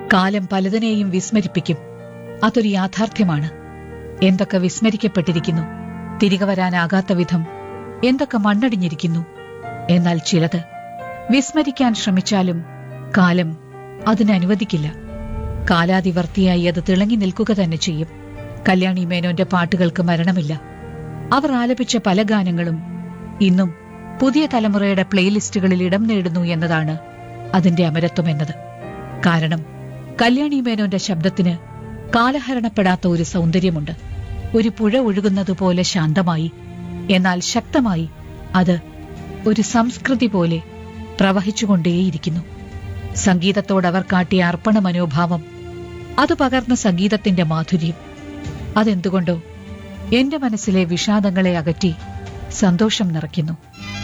കാലം പലതിനെയും വിസ്മരിപ്പിക്കും അതൊരു യാഥാർത്ഥ്യമാണ് എന്തൊക്കെ വിസ്മരിക്കപ്പെട്ടിരിക്കുന്നു തിരികെ വരാനാകാത്ത വിധം എന്തൊക്കെ മണ്ണടിഞ്ഞിരിക്കുന്നു എന്നാൽ ചിലത് വിസ്മരിക്കാൻ ശ്രമിച്ചാലും കാലം അതിനനുവദിക്കില്ല കാലാതിവർത്തിയായി അത് തിളങ്ങി നിൽക്കുക തന്നെ ചെയ്യും കല്യാണി മേനോന്റെ പാട്ടുകൾക്ക് മരണമില്ല അവർ ആലപിച്ച പല ഗാനങ്ങളും ഇന്നും പുതിയ തലമുറയുടെ പ്ലേലിസ്റ്റുകളിൽ ഇടം നേടുന്നു എന്നതാണ് അതിന്റെ അമരത്വം എന്നത് കാരണം കല്യാണി മേനോന്റെ ശബ്ദത്തിന് കാലഹരണപ്പെടാത്ത ഒരു സൗന്ദര്യമുണ്ട് ഒരു പുഴ ഒഴുകുന്നത് പോലെ ശാന്തമായി എന്നാൽ ശക്തമായി അത് ഒരു സംസ്കൃതി പോലെ പ്രവഹിച്ചുകൊണ്ടേയിരിക്കുന്നു സംഗീതത്തോട് അവർ കാട്ടിയ അർപ്പണ മനോഭാവം അത് പകർന്ന സംഗീതത്തിന്റെ മാധുര്യം അതെന്തുകൊണ്ടോ എന്റെ മനസ്സിലെ വിഷാദങ്ങളെ അകറ്റി സന്തോഷം നിറയ്ക്കുന്നു